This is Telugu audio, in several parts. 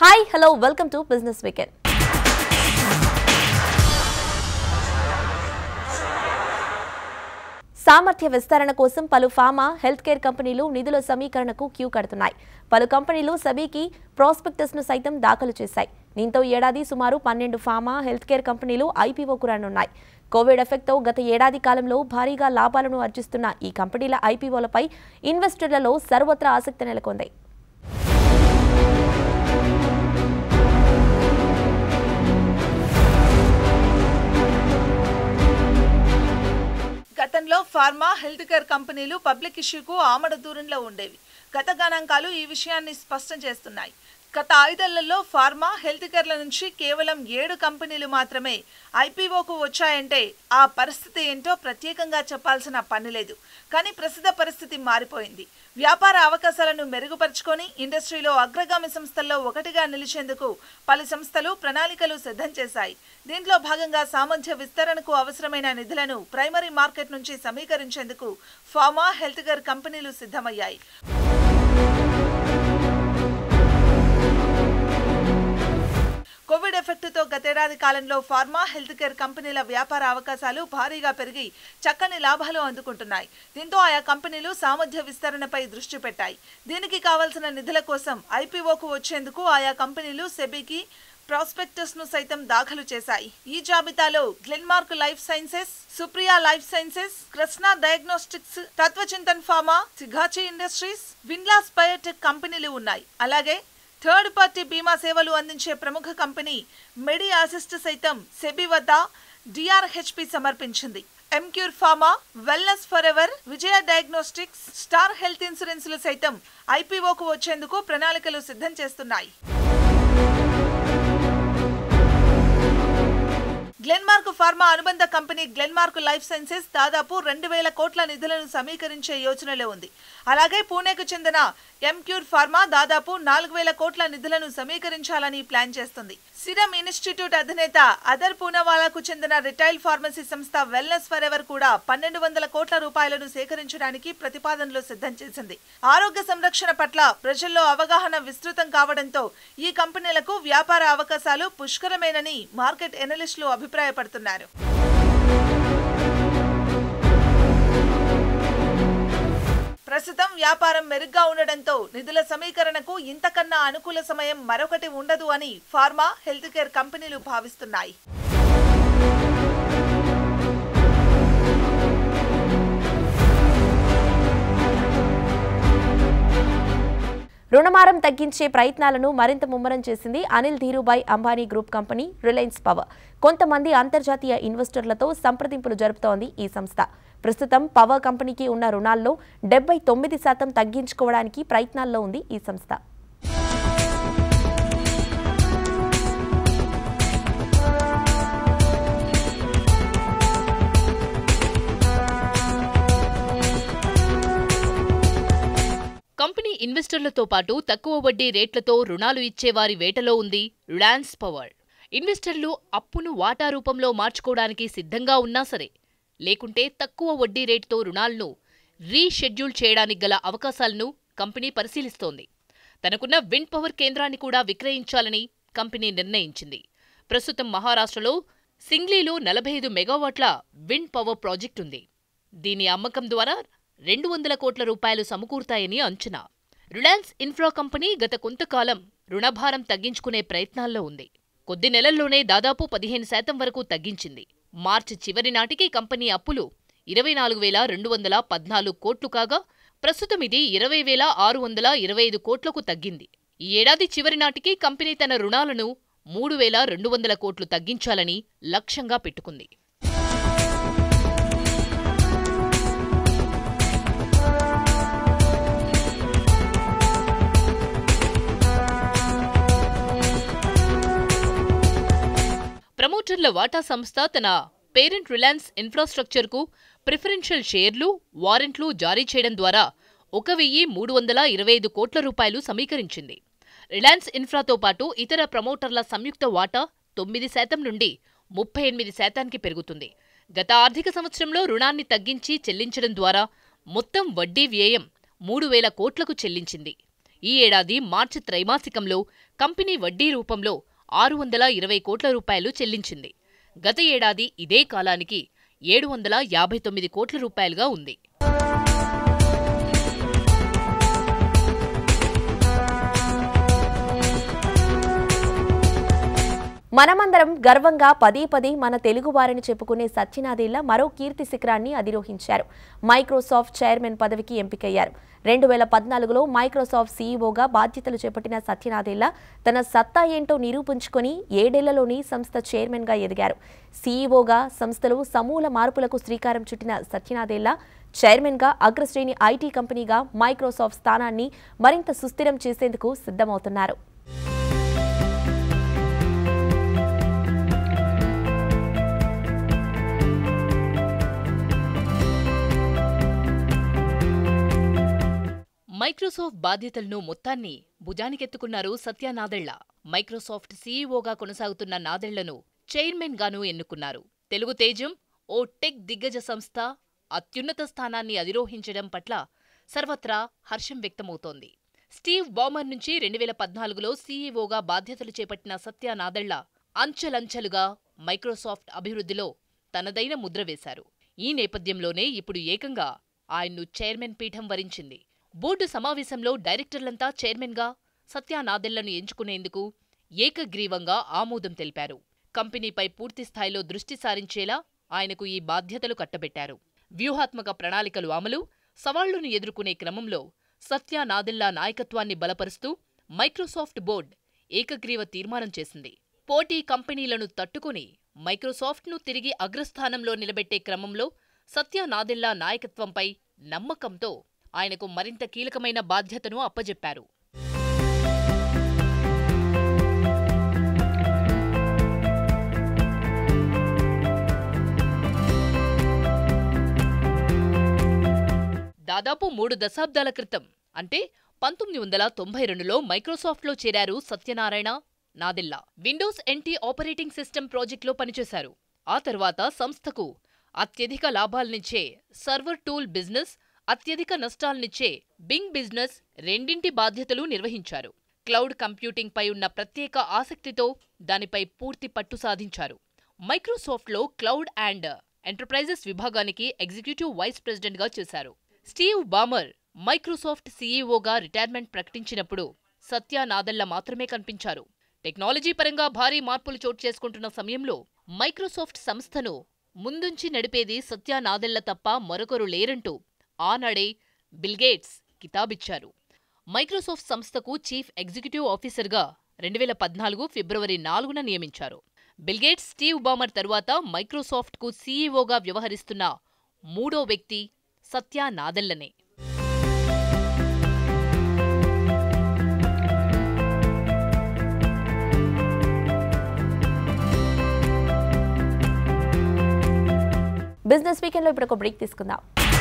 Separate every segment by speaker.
Speaker 1: hi hello welcome to business weekend సామర్థ్య విస్తరణ కోసం పలు ఫార్మా హెల్త్ కేర్ కంపెనీలు నిధుల సమీకరణకు క్యూ కడుతున్నాయి పలు కంపెనీలు సెబీకి ప్రాస్పెక్టస్ ను సైతం దాఖలు చేశాయి దీంతో ఏడాది సుమారు పన్నెండు ఫార్మా హెల్త్ కేర్ కంపెనీలు ఐపీఓకు రానున్నాయి కోవిడ్ ఎఫెక్ట్తో గత ఏడాది కాలంలో భారీగా లాభాలను ఆర్జిస్తున్న ఈ కంపెనీల ఐపీఓలపై ఇన్వెస్టర్లలో సర్వత్రా ఆసక్తి నెలకొంది
Speaker 2: గతంలో ఫార్మా హెల్త్ కేర్ కంపెనీలు పబ్లిక్ ఇష్యూకు ఆమడ దూరంలో ఉండేవి గత గణాంకాలు ఈ విషయాన్ని స్పష్టం చేస్తున్నాయి గత ఐదేళ్లలో ఫార్మా హెల్త్ కేర్ల నుంచి కేవలం ఏడు కంపెనీలు మాత్రమే ఐపీఓకు వచ్చాయంటే ఆ పరిస్థితి ఏంటో ప్రత్యేకంగా చెప్పాల్సిన పని లేదు కానీ ప్రస్తుత పరిస్థితి మారిపోయింది వ్యాపార అవకాశాలను మెరుగుపరుచుకొని ఇండస్ట్రీలో అగ్రగామి సంస్థల్లో ఒకటిగా నిలిచేందుకు పలు సంస్థలు ప్రణాళికలు సిద్ధం చేశాయి దీంట్లో భాగంగా సామర్థ్య విస్తరణకు అవసరమైన నిధులను ప్రైమరీ మార్కెట్ నుంచి సమీకరించేందుకు ఫార్మా హెల్త్ కేర్ కంపెనీలు సిద్ధమయ్యాయి కోవిడ్ ఎఫెక్టుతో గతేడాది కాలంలో ఫార్మా హెల్త్ కేర్ కంపెనీల వ్యాపార అవకాశాలు భారీగా పెరిగి చక్కని లాభాలు అందుకుంటున్నాయి దీంతో ఆయా కంపెనీలు సామర్థ్య విస్తరణపై దృష్టి పెట్టాయి దీనికి కావాల్సిన నిధుల కోసం ఐపీఓకు వచ్చేందుకు ఆయా కంపెనీలు సెబీకి ప్రాస్పెక్టస్ ను సైతం దాఖలు చేశాయి ఈ జాబితాలో Glenmark Life Sciences Supriya Life Sciences Krishna Diagnostics Tatvachintan Pharma Sigachi Industries Windlas Biotech కంపెనీలు ఉన్నాయి అలాగే థర్డ్ పార్టీ బీమా సేవలు అందించే ప్రముఖ కంపెనీ మెడి అసిస్ట్ సైతం సెబీ వద్ద డిఆర్హెచ్పి సమర్పించింది Emcure Pharma Wellness Forever Vijaya Diagnostics Star Health ఇన్సూరెన్స్లు సైతం ఐపీఓకు వచ్చేందుకు ప్రణాళికలు సిద్ధం చేస్తున్నాయి గ్లెన్మార్క్ ఫార్మా అనుబంధ కంపెనీ గ్లెన్మార్క్ లైఫ్ సైన్సెస్ దాదాపు రెండు వేల కోట్ల నిధులను సమీకరించే యోచనలో ఉంది అలాగే పూణేకు చెందిన ఎంక్యూర్ ఫార్మా దాదాపు నాలుగు వేల కోట్ల నిధులను సమీకరించాలని ప్లాన్ చేస్తుంది సిరమ్ ఇన్స్టిట్యూట్ అధినేత అదర్ పూనావాలాకు చెందిన రిటైల్ ఫార్మసీ సంస్థ వెల్నెస్ ఫర్ ఎవర్ కూడా పన్నెండు వందల కోట్ల రూపాయలను సేకరించడానికి ప్రతిపాదనలు సిద్ధం చేసింది ఆరోగ్య సంరక్షణ పట్ల ప్రజల్లో అవగాహన విస్తృతం కావడంతో ఈ కంపెనీలకు వ్యాపార అవకాశాలు పుష్కరమేనని మార్కెట్ ఎనలిస్టులు అభిప్రాయపడుతున్నారు ప్రస్తుతం వ్యాపారం మెరుగ్గా ఉండడంతో నిధుల సమీకరణకు ఇంతకన్నా అనుకూల సమయం మరొకటి ఉండదు అని ఫార్మా హెల్త్ కేర్ కంపెనీలు భావిస్తున్నాయి
Speaker 1: రుణమారం తగ్గించే ప్రయత్నాలను మరింత ముమ్మరం చేసింది Anil Dhirubhai Ambani group company Reliance Power కొంతమంది అంతర్జాతీయ ఇన్వెస్టర్లతో సంప్రదింపులు జరుపుతోంది ఈ సంస్థ ప్రస్తుతం పవర్ కంపెనీకి ఉన్న రుణాల్లో డెబ్బై తొమ్మిది శాతం తగ్గించుకోవడానికి ప్రయత్నాల్లో ఉంది ఈ సంస్థ
Speaker 3: కంపెనీ ఇన్వెస్టర్లతో పాటు తక్కువ వడ్డీ రేట్లతో రుణాలు ఇచ్చేవారి వేటలో ఉంది రిలయన్స్ పవర్ ఇన్వెస్టర్లు అప్పును వాటా రూపంలో మార్చుకోవడానికి సిద్ధంగా ఉన్నా సరే లేకుంటే తక్కువ వడ్డీ రేటుతో రుణాలను రీషెడ్యూల్ చేయడానికి గల అవకాశాలను కంపెనీ పరిశీలిస్తోంది తనకున్న విండ్ పవర్ కేంద్రాన్ని కూడా విక్రయించాలని కంపెనీ నిర్ణయించింది ప్రస్తుతం మహారాష్ట్రలో సింగ్లీలో నలభై ఐదు మెగావాట్ల విండ్ పవర్ ప్రాజెక్ట్ ఉంది దీని అమ్మకం ద్వారా రెండు వందల కోట్ల రూపాయలు సమకూరుతాయని అంచనా రిలయన్స్ ఇన్ఫ్రా కంపెనీ గత కొంతకాలం రుణభారం తగ్గించుకునే ప్రయత్నాల్లో ఉంది కొద్ది నెలల్లోనే దాదాపు పదిహేను శాతం వరకు తగ్గించింది మార్చి చివరి నాటికి కంపెనీ అప్పులు ఇరవై నాలుగు వేల రెండు వందల పద్నాలుగు కోట్లు కాగా ప్రస్తుతం ఇది ఇరవై వేల ఆరు వందల ఇరవై ఐదు కోట్లకు తగ్గింది ఈ ఏడాది చివరి నాటికి కంపెనీ తన రుణాలను మూడు వేల రెండు వందల కోట్లు తగ్గించాలని లక్ష్యంగా పెట్టుకుంది ప్రమోటర్ల వాటా సంస్థ తన పేరెంట్ రిలయన్స్ ఇన్ఫ్రాస్ట్రక్చర్కు ప్రిఫరెన్షియల్ షేర్లు వారెంట్లు జారీ చేయడం ద్వారా ఒక వెయ్యి మూడు వందల ఇరవై ఐదు కోట్ల రూపాయలు సమీకరించింది రిలయన్స్ ఇన్ఫ్రాతో పాటు ఇతర ప్రమోటర్ల సంయుక్త వాటా తొమ్మిది శాతం నుండి ముప్పై ఎనిమిది శాతానికి పెరుగుతుంది గత ఆర్థిక సంవత్సరంలో రుణాన్ని తగ్గించి చెల్లించడం ద్వారా మొత్తం వడ్డీ వ్యయం మూడు వేల కోట్లకు చెల్లించింది ఈ ఏడాది మార్చి త్రైమాసికంలో కంపెనీ వడ్డీ రూపంలో ఆరు వందల ఇరవై కోట్ల రూపాయలు చెల్లించింది గత ఏడాది ఇదే కాలానికి ఏడు వందల యాభై తొమ్మిది కోట్ల రూపాయలుగా ఉంది
Speaker 1: మనమందరం గర్వంగా పదే పదే మన తెలుగు వారిని చెప్పుకునే సత్యనాదేళ్ల మరో కీర్తి శిఖరాన్ని అధిరోహించారు మైక్రోసాఫ్ట్ చైర్మన్ పదవికి ఎంపికయ్యారు రెండు వేల పద్నాలుగులో మైక్రోసాఫ్ట్ సీఈఓగా బాధ్యతలు చేపట్టిన సత్యనాదేళ్ల తన సత్తా ఏంటో నిరూపించుకొని ఏడేళ్లలోని సంస్థ చైర్మన్గా ఎదిగారు సీఈఓగా సంస్థలో సమూల మార్పులకు శ్రీకారం చుట్టిన సత్యనాదేళ్ల చైర్మన్గా అగ్రశ్రేణి ఐటీ కంపెనీగా మైక్రోసాఫ్ట్ స్థానాన్ని మరింత సుస్థిరం చేసేందుకు సిద్ధమవుతున్నారు
Speaker 3: మైక్రోసాఫ్ట్ బాధ్యతలను మొత్తాన్ని భుజానికెత్తుకున్నారు సత్య నాదెళ్ల మైక్రోసాఫ్ట్ సీఈఓగా కొనసాగుతున్న నాదెళ్లను చైర్మన్ గాను ఎన్నుకున్నారు తెలుగు తేజం ఓ టెక్ దిగ్గజ సంస్థ అత్యున్నత స్థానాన్ని అధిరోహించడం పట్ల సర్వత్రా హర్షం వ్యక్తమవుతోంది స్టీవ్ బామర్ నుంచి రెండు వేల పద్నాలుగులో సీఈఓగా బాధ్యతలు చేపట్టిన సత్య నాదెళ్ల అంచెలంచెలుగా మైక్రోసాఫ్ట్ అభివృద్ధిలో తనదైన ముద్ర వేశారు ఈ నేపథ్యంలోనే ఇప్పుడు ఏకంగా ఆయన్ను చైర్మన్ పీఠం వరించింది బోర్డు సమావేశంలో డైరెక్టర్లంతా చైర్మన్గా సత్య నాదెళ్లను ఎంచుకునేందుకు ఏకగ్రీవంగా ఆమోదం తెలిపారు కంపెనీపై పూర్తి స్థాయిలో దృష్టి సారించేలా ఆయనకు ఈ బాధ్యతలు కట్టబెట్టారు వ్యూహాత్మక ప్రణాళికలు అమలు సవాళ్లను ఎదుర్కొనే క్రమంలో సత్య నాదెల్లా నాయకత్వాన్ని బలపరుస్తూ మైక్రోసాఫ్ట్ బోర్డ్ ఏకగ్రీవ తీర్మానం చేసింది పోటీ కంపెనీలను తట్టుకుని మైక్రోసాఫ్ట్ను తిరిగి అగ్రస్థానంలో నిలబెట్టే క్రమంలో సత్య నాదెల్లా నాయకత్వంపై నమ్మకంతో ఆయనకు మరింత కీలకమైన బాధ్యతను అప్పజెప్పారు దాదాపు మూడు దశాబ్దాల క్రితం అంటే పంతొమ్మిది వందల తొంభై రెండులో మైక్రోసాఫ్ట్లో చేరారు Satyanarayana Nadella Windows NT operating system ప్రాజెక్టులో పనిచేశారు ఆ తర్వాత సంస్థకు అత్యధిక లాభాలనిచ్చే సర్వర్ టూల్ బిజినెస్ అత్యధిక నష్టాలనిచ్చే బింగ్ బిజినెస్ రెండింటి బాధ్యతలు నిర్వహించారు క్లౌడ్ కంప్యూటింగ్ పై ఉన్న ప్రత్యేక ఆసక్తితో దానిపై పూర్తి పట్టు సాధించారు మైక్రోసాఫ్ట్లో క్లౌడ్ అండ్ ఎంటర్ప్రైజెస్ విభాగానికి ఎగ్జిక్యూటివ్ వైస్ ప్రెసిడెంట్గా చేశారు స్టీవ్ బామర్ మైక్రోసాఫ్ట్ సీఈఓగా రిటైర్మెంట్ ప్రకటించినప్పుడు సత్య నాదెళ్ల మాత్రమే కనిపించారు టెక్నాలజీ పరంగా భారీ మార్పులు చోటు చేసుకుంటున్న సమయంలో మైక్రోసాఫ్ట్ సంస్థను ముందుంచి నడిపేది సత్య నాదెళ్ల తప్ప మరొకరు లేరంటూ ఆనాడే బిల్గేట్స్ కితాబిచ్చారు మైక్రోసాఫ్ట్ సంస్థకు చీఫ్ ఎగ్జిక్యూటివ్ ఆఫీసర్గా రెండు వేల పద్నాలుగు ఫిబ్రవరి నాలుగున నియమించారు బిల్గేట్స్ స్టీవ్ బామర్ తరువాత మైక్రోసాఫ్ట్కు సీఈఓగా వ్యవహరిస్తున్న మూడో వ్యక్తి సత్య నాదెల్లనే
Speaker 1: బిజినెస్ వీకెండ్లో ఇప్పుడు ఒక బ్రేక్ తీసుకుందాం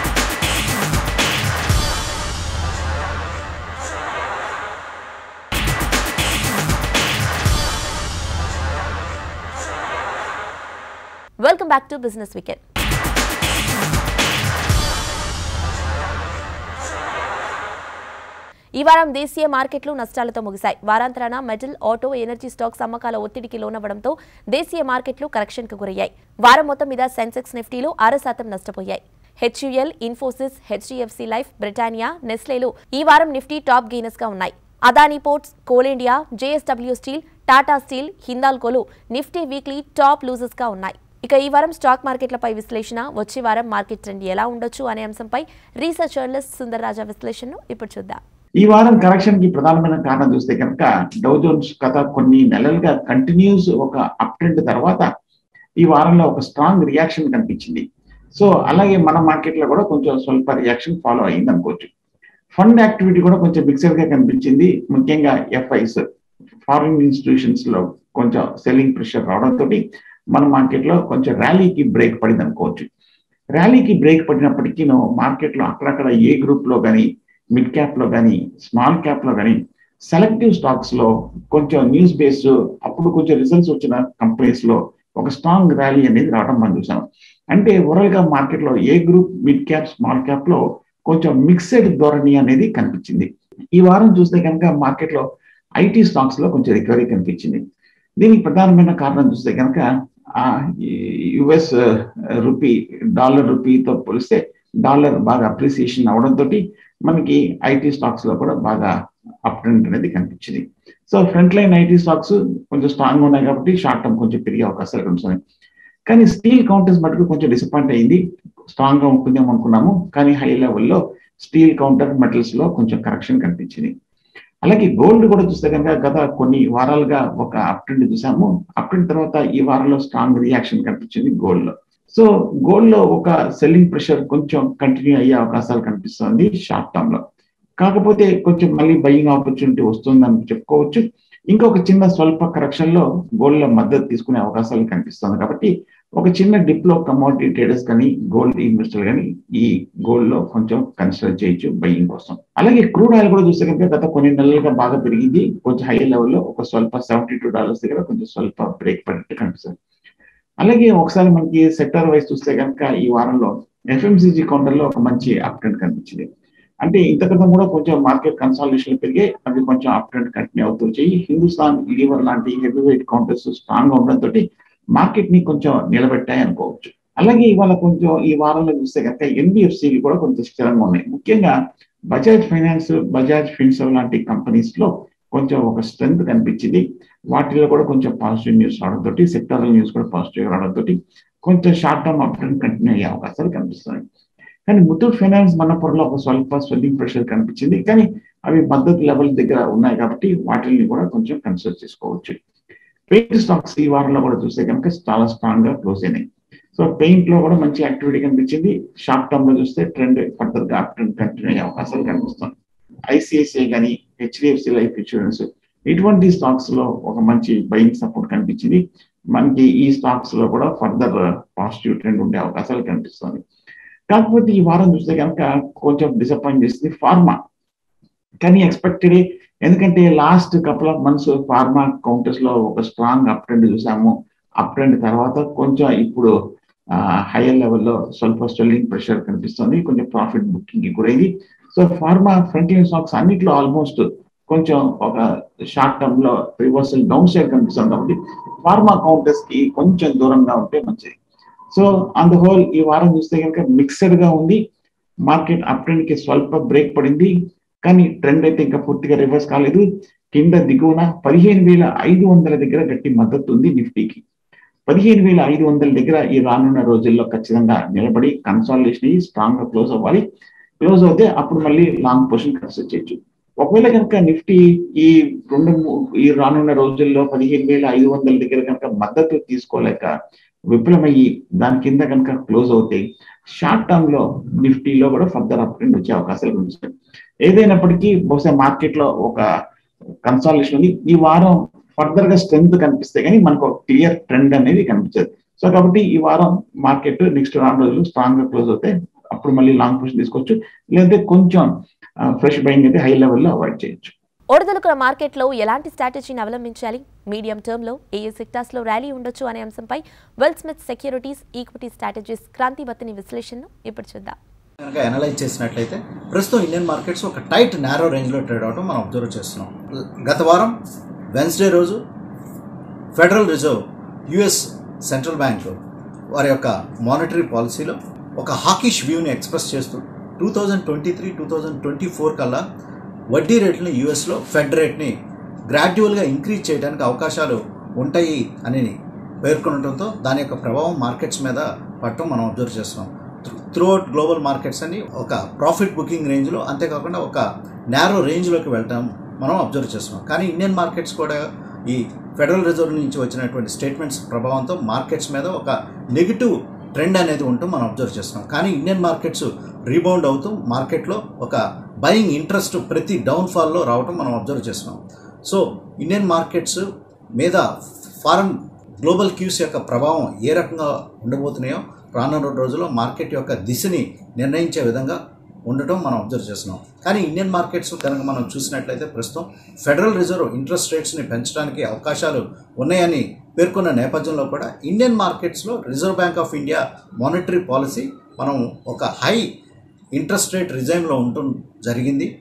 Speaker 1: welcome back to business weekend ఈ వారం దేశీయ మార్కెట్లు నష్టాలతో ముగిశాయి వారాంతరాన మెటల్ ఆటో ఎనర్జీ స్టాక్స్ అమ్మకాల ఒత్తిడికి లోనవ్వడంతో దేశీయ మార్కెట్లు కరెక్షన్కు గురయ్యాయి వారం మొత్తం మీద సెన్సెక్స్ నిఫ్టీలు ఆరు శాతం నష్టపోయాయి HUL Infosys HDFC Life Britannia నెస్లేలు ఈ వారం నిఫ్టీ టాప్ గెయినర్స్ గా ఉన్నాయి Adani Ports Coal India JSW Steel Tata Steel హిందాల్కోలు నిఫ్టీ వీక్లీ టాప్ లూజర్స్ గా ఉన్నాయి ఇక ఈ వారం స్టాక్ మార్కెట్లపై విశ్లేషణ వచ్చే వారం మార్కెట్ ట్రెండ్ ఎలా ఉండొచ్చు అనే అంశంపై రీసెర్చ్ జర్నలిస్ట్ సుందర్ రాజా విశ్లేషణను ఇప్పుడు చూద్దాం
Speaker 4: ఈ వారం కరెక్షన్ కి ప్రధానమైన కారణం చూస్తే కనుక డౌ జోన్స్ గత కొన్ని నెలలుగా కంటిన్యూస్ ఒక అప్ ట్రెండ్ తర్వాత ఈ వారంలో ఒక స్ట్రాంగ్ రియాక్షన్ కనిపించింది సో అలాగే మన మార్కెట్ లో కూడా కొంచెం స్వల్ప రియాక్షన్ ఫాలో అయింది అనుకోవచ్చు ఫండ్ యాక్టివిటీ కూడా కొంచెం మిక్సర్ గా కనిపించింది ముఖ్యంగా ఎఫ్ఐస్ ఫారిన్ ఇన్స్టిట్యూషన్స్ లో కొంచెం సెల్లింగ్ ప్రెషర్ రావడంతో మన మార్కెట్ లో కొంచెం ర్యాలీకి బ్రేక్ పడింది అనుకోవచ్చు ర్యాలీకి బ్రేక్ పడినప్పటికీ మార్కెట్ లో అక్కడక్కడ ఏ గ్రూప్ లో కానీ మిడ్ క్యాప్ లో కానీ స్మాల్ క్యాప్ లో కానీ సెలెక్టివ్ స్టాక్స్ లో కొంచెం న్యూస్ బేస్ అప్పుడు కొంచెం రిజల్ట్స్ వచ్చిన కంపెనీస్ లో ఒక స్ట్రాంగ్ ర్యాలీ అనేది రావడం మనం చూసాం అంటే ఓవరాల్ గా మార్కెట్ లో A group mid cap small cap లో కొంచెం మిక్సెడ్ ధోరణి అనేది కనిపించింది ఈ వారం చూస్తే కనుక మార్కెట్లో ఐటీ స్టాక్స్ లో కొంచెం రికవరీ కనిపించింది దీనికి ప్రధానమైన కారణం చూస్తే కనుక యుఎస్ రూపీ డాలర్ రూపీతో పోలిస్తే డాలర్ బాగా అప్రిసియేషన్ అవడంతో మనకి ఐటీ స్టాక్స్ లో కూడా బాగా అప్ ట్రెండ్ అనేది కనిపించింది so front line IT stocks కొంచెం స్ట్రాంగ్ ఉన్నాయి కాబట్టి షార్ట్ టర్మ్ కొంచెం పెరిగే అవకాశాలు కనిపిస్తున్నాయి కానీ స్టీల్ కౌంటర్స్ మటుకు కొంచెం డిసప్పాయింట్ అయింది స్ట్రాంగ్ గా ఉంటుందేమో అనుకున్నాము కానీ హై లెవెల్లో స్టీల్ కౌంటర్ మెటల్స్ లో కొంచెం కరెక్షన్ కనిపించింది అలాగే గోల్డ్ కూడా చూస్తే కనుక గత కొన్ని వారాలుగా ఒక అప్ ట్రెండ్ చూసాము అప్ ట్రెండ్ తర్వాత ఈ వారంలో స్ట్రాంగ్ రియాక్షన్ కనిపించింది గోల్డ్ లో సో గోల్డ్ లో ఒక సెల్లింగ్ ప్రెషర్ కొంచెం కంటిన్యూ అయ్యే అవకాశాలు కనిపిస్తుంది షార్ట్ టర్మ్ లో కాకపోతే కొంచెం మళ్ళీ బయింగ్ ఆపర్చునిటీ వస్తుందని చెప్పుకోవచ్చు ఇంకొక చిన్న స్వల్ప కరెక్షన్ లో గోల్డ్ లో మద్దతు తీసుకునే అవకాశాలు కనిపిస్తుంది కాబట్టి ఒక చిన్న డిప్ లో కమోడిటీ ట్రేడర్స్ కానీ గోల్డ్ ఇన్వెస్టర్ కానీ ఈ గోల్డ్ లో కొంచెం కన్సిడర్ చేయొచ్చు బయింగ్ కోసం అలాగే క్రూడ్ ఆయిల్ కూడా చూస్తే కనుక గత కొన్ని నెలలుగా బాగా పెరిగింది కొంచెం హై లెవెల్లో ఒక స్వల్ప సెవెంటీ టూ డాలర్స్ దగ్గర కొంచెం స్వల్ప బ్రేక్ పడినట్టు కనిపిస్తుంది అలాగే ఒకసారి మనకి సెక్టర్ వైజ్ చూస్తే కనుక ఈ వారంలో ఎఫ్ఎంసీజీ కౌంటర్ లో ఒక మంచి అప్ ట్రెండ్ కనిపించింది అంటే ఇంతక్రితం కూడా కొంచెం మార్కెట్ కన్సాలిడేషన్ పెరిగే అవి కొంచెం అప్ ట్రెండ్ కంటిన్యూ అవుతూ వచ్చాయి హిందుస్థాన్ లీవర్ లాంటి హెవీ వెయిట్ కౌంటర్స్ స్ట్రాంగ్ గా ఉండడంతో మార్కెట్ ని కొంచెం నిలబెట్టాయి అనుకోవచ్చు అలాగే ఇవాళ కొంచెం ఈ వారంలో చూస్తే కనుక ఎన్బిఎఫ్సిలు కూడా కొంచెం స్థిరంగా ఉన్నాయి ముఖ్యంగా బజాజ్ ఫైనాన్స్ బజాజ్ ఫిన్సర్ లాంటి కంపెనీస్ లో కొంచెం ఒక స్ట్రెంత్ కనిపించింది వాటిలో కూడా కొంచెం పాజిటివ్ న్యూస్ రావడంతో సెక్టరల్ న్యూస్ కూడా పాజిటివ్ రావడంతో కొంచెం short term up trend continue అయ్యే అవకాశాలు కనిపిస్తున్నాయి కానీ ముత్తూట్ ఫైనాన్స్ మనపురంలో ఒక స్వల్ప స్వెల్లింగ్ ప్రెషర్ కనిపించింది కానీ అవి మద్దతు లెవెల్ దగ్గర ఉన్నాయి కాబట్టి వాటిని కూడా కొంచెం కన్సిడర్ చేసుకోవచ్చు పెయింట్ స్టాక్స్ ఈ వారంలో కూడా చూస్తే కనుక చాలా స్ట్రాంగ్ గా క్లోజ్ అయినాయి సో పెయింట్ లో కూడా మంచి యాక్టివిటీ కనిపించింది షార్ట్ టర్మ్ లో చూస్తే ట్రెండ్ ఫర్దర్ గా అప్ ట్రెండ్ కంటిన్యూ అయ్యే అవకాశాలు కనిపిస్తుంది ఐసిఐసిఐ కానీ హెచ్డిఎఫ్సి లైఫ్ ఇన్సూరెన్స్ ఇటువంటి స్టాక్స్ లో ఒక మంచి బయింగ్ సపోర్ట్ కనిపించింది మనకి ఈ స్టాక్స్ లో కూడా ఫర్దర్ పాజిటివ్ ట్రెండ్ ఉండే అవకాశాలు కనిపిస్తుంది కాకపోతే ఈ వారం చూస్తే కనుక కొంచెం డిసప్పాయింట్ చేసింది ఫార్మా కానీ ఎక్స్పెక్టెడ్ ఎందుకంటే last couple of months pharma counters లో ఒక స్ట్రాంగ్ అప్ ట్రెండ్ చూసాము అప్ ట్రెండ్ తర్వాత కొంచెం ఇప్పుడు హైయర్ లెవెల్లో స్వల్ప స్టెల్లింగ్ ప్రెషర్ కనిపిస్తుంది కొంచెం ప్రాఫిట్ బుకింగ్ గురైంది so pharma front line stocks అన్నిట్లో ఆల్మోస్ట్ కొంచెం ఒక షార్ట్ టర్మ్ లో రివర్సల్ డౌన్ సైడ్ కనిపిస్తుంది కాబట్టి ఫార్మా కౌంటర్స్ కి కొంచెం దూరంగా ఉంటే మంచిది సో ఆన్ ద హోల్ ఈ వారం చూస్తే కనుక మిక్సడ్ గా ఉంది మార్కెట్ అప్ ట్రెండ్ కి స్వల్ప బ్రేక్ పడింది కానీ ట్రెండ్ అయితే ఇంకా పూర్తిగా రివర్స్ కాలేదు కింద దిగువన పదిహేను వేల ఐదు వందల దగ్గర గట్టి మద్దతు ఉంది నిఫ్టీకి పదిహేను వేల ఐదు వందల దగ్గర ఈ రానున్న రోజుల్లో ఖచ్చితంగా నిలబడి కన్సాలిడేషన్ అయ్యి స్ట్రాంగ్ గా క్లోజ్ అవ్వాలి క్లోజ్ అవుతే అప్పుడు మళ్ళీ లాంగ్ పొజిషన్ కన్సిడర్ చేయొచ్చు ఒకవేళ కనుక నిఫ్టీ ఈ రెండు ఈ రానున్న రోజుల్లో పదిహేను వేల ఐదు వందల దగ్గర కనుక మద్దతు తీసుకోలేక విఫలమయ్యి దాని కింద కనుక క్లోజ్ అవుతాయి షార్ట్ టర్మ్ లో నిఫ్టీలో కూడా ఫర్దర్ అప్ ట్రెండ్ వచ్చే అవకాశాలు ఉంటాయి ఏదైనప్పటికీ బహుశా మార్కెట్ లో ఒక కన్సాలేషన్ ఉంది ఈ వారం ఫర్దర్ గా స్ట్రెంత్ కనిపిస్తే కానీ మనకు ఒక క్లియర్ ట్రెండ్ అనేది కనిపించదు సో కాబట్టి ఈ వారం మార్కెట్ నెక్స్ట్ రాను రోజులు స్ట్రాంగ్ గా క్లోజ్ అవుతాయి అప్పుడు మళ్ళీ లాంగ్ పొజిషన్ తీసుకోవచ్చు లేదంటే కొంచెం ఫ్రెష్ బయింగ్ అయితే హై లెవెల్లో అవాయిడ్ చేయొచ్చు
Speaker 1: ఒడిదొలుకుల మార్కెట్లో ఎలాంటి స్ట్రాటజీని అవలంబించాలి మీడియం టర్మ్లో ఏ ఏ సెక్టార్స్లో ర్యాలీ ఉండొచ్చు అనే అంశంపై Wealth Smith Securities equity strategies Kranthi Battini విశ్లేషణను ఇప్పుడు చూద్దాం
Speaker 5: కనుక అనలైజ్ చేసినట్లయితే ప్రస్తుతం ఇండియన్ మార్కెట్స్ ఒక టైట్ నేరో రేంజ్లో ట్రేడ్ అవడం మనం అబ్జర్వ్ చేస్తున్నాం గత వారం వెన్స్డే రోజు Federal Reserve US central bank వారి యొక్క మానిటరీ పాలసీలో ఒక హాకిష్ వ్యూని ఎక్స్ప్రెస్ చేస్తూ two thousand twenty three two thousand twenty four కల్లా వడ్డీ రేట్ని యూఎస్లో ఫెడ్ రేట్ని గ్రాడ్యువల్గా ఇంక్రీజ్ చేయడానికి అవకాశాలు ఉంటాయి అని పేర్కొనడంతో దాని యొక్క ప్రభావం మార్కెట్స్ మీద పట్టడం మనం అబ్జర్వ్ చేస్తున్నాం త్రూ అవుట్ గ్లోబల్ మార్కెట్స్ అని ఒక ప్రాఫిట్ బుకింగ్ రేంజ్లో అంతేకాకుండా ఒక నేరో రేంజ్లోకి వెళ్ళటం మనం అబ్జర్వ్ చేస్తున్నాం కానీ ఇండియన్ మార్కెట్స్ కూడా ఈ ఫెడరల్ రిజర్వ్ నుంచి వచ్చినటువంటి స్టేట్మెంట్స్ ప్రభావంతో మార్కెట్స్ మీద ఒక నెగిటివ్ ట్రెండ్ అనేది ఉంటూ మనం అబ్జర్వ్ చేస్తున్నాం కానీ ఇండియన్ మార్కెట్స్ రీబౌండ్ అవుతూ మార్కెట్లో ఒక బయింగ్ ఇంట్రెస్ట్ ప్రతి డౌన్ఫాల్లో రావటం మనం అబ్జర్వ్ చేస్తున్నాం సో ఇండియన్ మార్కెట్స్ మీద ఫారెన్ గ్లోబల్ క్యూస్ యొక్క ప్రభావం ఏ రకంగా ఉండబోతున్నాయో రానున్న రోజుల్లో మార్కెట్ యొక్క దిశని నిర్ణయించే విధంగా ఉండటం మనం అబ్జర్వ్ చేస్తున్నాం కానీ ఇండియన్ మార్కెట్స్ కనుక మనం చూసినట్లయితే ప్రస్తుతం ఫెడరల్ రిజర్వ్ ఇంట్రెస్ట్ రేట్స్ని పెంచడానికి అవకాశాలు ఉన్నాయని పేర్కొన్న నేపథ్యంలో కూడా ఇండియన్ మార్కెట్స్లో Reserve Bank of India monetary policy మనం ఒక హై ఇంట్రెస్ట్ రేట్ రిజైమ్లో ఉండటం జరిగింది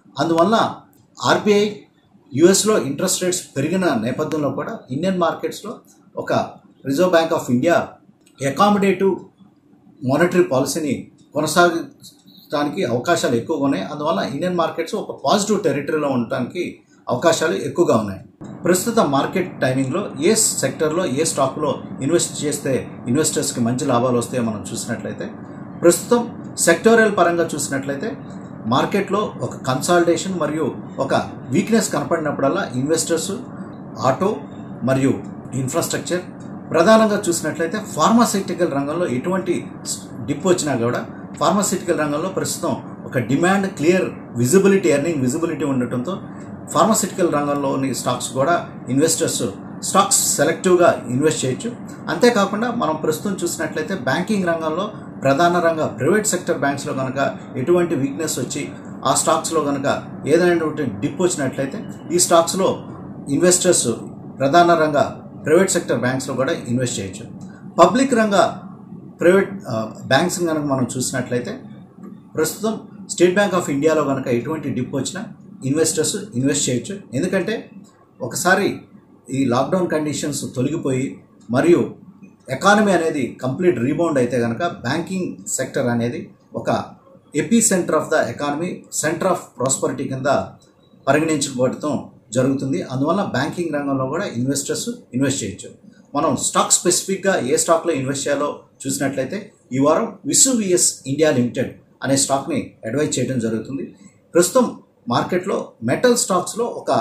Speaker 5: అందువల్ల ఆర్బీఐ యుఎస్లో ఇంట్రెస్ట్ రేట్స్ పెరిగిన నేపథ్యంలో కూడా ఇండియన్ మార్కెట్స్లో ఒక Reserve Bank of India accommodative monetary పాలసీని కొనసాగించడానికి అవకాశాలు ఎక్కువగా ఉన్నాయి అందువల్ల ఇండియన్ మార్కెట్స్ ఒక పాజిటివ్ టెరిటరీలో ఉండటానికి అవకాశాలు ఎక్కువగా ఉన్నాయి ప్రస్తుత మార్కెట్ టైమింగ్లో ఏ సెక్టర్లో ఏ స్టాక్లో ఇన్వెస్ట్ చేస్తే ఇన్వెస్టర్స్కి మంచి లాభాలు వస్తాయో మనం చూసినట్లయితే ప్రస్తుతం సెక్టోరియల్ పరంగా చూసినట్లయితే మార్కెట్లో ఒక కన్సాలిడేషన్ మరియు ఒక వీక్నెస్ కనపడినప్పుడల్లా ఇన్వెస్టర్స్ ఆటో మరియు ఇన్ఫ్రాస్ట్రక్చర్ ప్రధానంగా చూసినట్లయితే ఫార్మాసిటికల్ రంగంలో ఎటువంటి డిప్ వచ్చినా కూడా ఫార్మాసిటికల్ రంగంలో ప్రస్తుతం ఒక demand clear visibility earning visibility ఉండటంతో ఫార్మాసిటికల్ రంగంలోని స్టాక్స్ కూడా ఇన్వెస్టర్స్ స్టాక్స్ సెలెక్టివ్గా ఇన్వెస్ట్ చేయొచ్చు అంతేకాకుండా మనం ప్రస్తుతం చూసినట్లయితే బ్యాంకింగ్ రంగంలో ప్రధాన రంగ ప్రైవేట్ సెక్టర్ బ్యాంక్స్లో కనుక ఎటువంటి వీక్నెస్ వచ్చి ఆ స్టాక్స్లో కనుక ఏదైనటువంటి డిప్ వచ్చినట్లయితే ఈ స్టాక్స్లో ఇన్వెస్టర్స్ ప్రధాన రంగ ప్రైవేట్ సెక్టర్ బ్యాంక్స్లో కూడా ఇన్వెస్ట్ చేయొచ్చు పబ్లిక్ రంగ ప్రైవేట్ బ్యాంక్స్ కనుక మనం చూసినట్లయితే ప్రస్తుతం స్టేట్ బ్యాంక్ ఆఫ్ ఇండియాలో కనుక ఎటువంటి డిప్ వచ్చినా ఇన్వెస్టర్స్ ఇన్వెస్ట్ చేయొచ్చు ఎందుకంటే ఒకసారి ఈ లాక్డౌన్ కండిషన్స్ తొలగిపోయి మరియు ఎకానమీ అనేది కంప్లీట్ రీబౌండ్ అయితే కనుక బ్యాంకింగ్ సెక్టర్ అనేది ఒక epicentre of the economy centre of prosperity కింద పరిగణించబడటం జరుగుతుంది అందువల్ల బ్యాంకింగ్ రంగంలో కూడా ఇన్వెస్టర్స్ ఇన్వెస్ట్ చేయొచ్చు మనం స్టాక్ స్పెసిఫిక్గా ఏ స్టాక్లో ఇన్వెస్ట్ చేయాలో చూసినట్లయితే ఈ వారం విఎస్ ఇండియా లిమిటెడ్ అనే స్టాక్ని అడ్వైజ్ చేయడం జరుగుతుంది ప్రస్తుతం మార్కెట్లో మెటల్ స్టాక్స్లో ఒక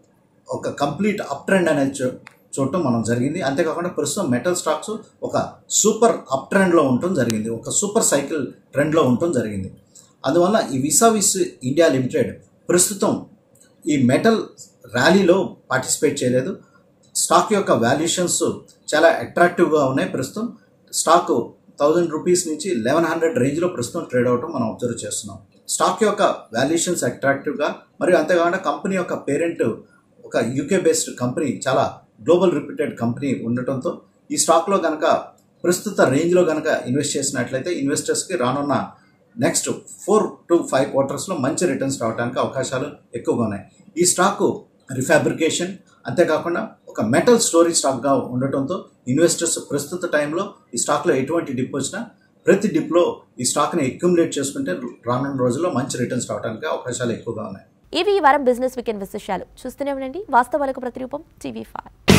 Speaker 5: ఒక కంప్లీట్ అప్ ట్రెండ్ అనేది చూ చూడటం మనం జరిగింది అంతేకాకుండా ప్రస్తుతం మెటల్ స్టాక్స్ ఒక సూపర్ అప్ ట్రెండ్లో ఉండటం జరిగింది ఒక సూపర్ సైకిల్ ట్రెండ్లో ఉండటం జరిగింది అందువల్ల ఈ విసావిస్ ఇండియా లిమిటెడ్ ప్రస్తుతం ఈ మెటల్ ర్యాలీలో పార్టిసిపేట్ చేయలేదు స్టాక్ యొక్క వాల్యుయేషన్స్ చాలా అట్రాక్టివ్గా ఉన్నాయి ప్రస్తుతం స్టాక్ థౌజండ్ రూపీస్ నుంచి లెవెన్ హండ్రెడ్ రేంజ్లో ప్రస్తుతం ట్రేడ్ అవటం మనం అబ్జర్వ్ చేస్తున్నాం స్టాక్ యొక్క వాల్యుయేషన్స్ అట్రాక్టివ్గా మరియు అంతేకాకుండా కంపెనీ యొక్క పేరెంట్ ఒక యూకే బేస్డ్ కంపెనీ చాలా గ్లోబల్ రిప్యూటెడ్ కంపెనీ ఉండటంతో ఈ స్టాక్లో కనుక ప్రస్తుత రేంజ్లో కనుక ఇన్వెస్ట్ చేసినట్లయితే ఇన్వెస్టర్స్కి రానున్న నెక్స్ట్ ఫోర్ టు ఫైవ్ క్వార్టర్స్లో మంచి రిటర్న్స్ రావడానికి అవకాశాలు ఎక్కువగా ఉన్నాయి ఈ స్టాకు రిఫాబ్రికేషన్ అంతేకాకుండా ఒక మెటల్ స్టోరేజ్ స్టాక్గా ఉండటంతో ఇన్వెస్టర్స్ ప్రస్తుత టైంలో ఈ స్టాక్లో ఎటువంటి డిప్ వచ్చినా ప్రతి డిప్లో ఈ స్టాక్ని అక్యుములేట్ చేసుకుంటే రానున్న రోజుల్లో మంచి రిటర్న్స్ రావడానికి అవకాశాలు ఎక్కువగా ఉన్నాయి
Speaker 1: ఇవి ఈ వారం బిజినెస్ వీకెండ్ విశేషాలు చూస్తూనే ఉండండి వాస్తవాలకు ప్రతిరూపం టీవీ ఫైవ్